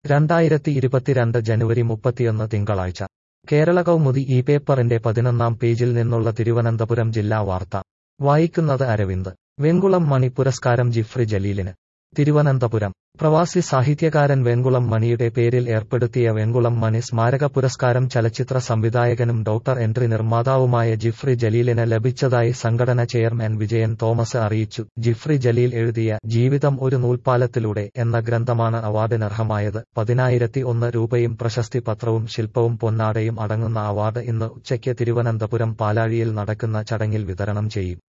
രണ്ടായിരത്തി ഇരുപത്തിരണ്ട് ജനുവരി മുപ്പത്തിയൊന്ന് തിങ്കളാഴ്ച കേരള കൗമുദി ഈ പേപ്പറിന്റെ പതിനൊന്നാം പേജിൽ നിന്നുള്ള തിരുവനന്തപുരം ജില്ലാ വാർത്ത വായിക്കുന്നത് അരവിന്ദ് വെങ്കുളം മണി പുരസ്കാരം ജിഫ്രി ജലീലിന് തിരുവനന്തപുരം പ്രവാസി സാഹിത്യകാരൻ വെങ്കുളം മണിയുടെ പേരിൽ ഏർപ്പെടുത്തിയ വെങ്കുളം മണി സ്മാരക പുരസ്കാരം ചലച്ചിത്ര സംവിധായകനും ഡോക്ടർ എൻട്രി നിർമ്മാതാവുമായ ജിഫ്രി ജലീലിന് ലഭിച്ചതായി സംഘടന ചെയർമാൻ വിജയൻ തോമസ് അറിയിച്ചു ജിഫ്രി ജലീൽ എഴുതിയ ജീവിതം ഒരു നൂൽപ്പാലത്തിലൂടെ എന്ന ഗ്രന്ഥമാണ് അവാർഡിനർഹമായത് പതിനായിരത്തി ഒന്ന് രൂപയും പ്രശസ്തി പത്രവും ശില്പവും പൊന്നാടയും അടങ്ങുന്ന അവാർഡ് ഇന്ന് ഉച്ചയ്ക്ക് തിരുവനന്തപുരം പാലാഴിയിൽ നടക്കുന്ന ചടങ്ങിൽ വിതരണം ചെയ്യും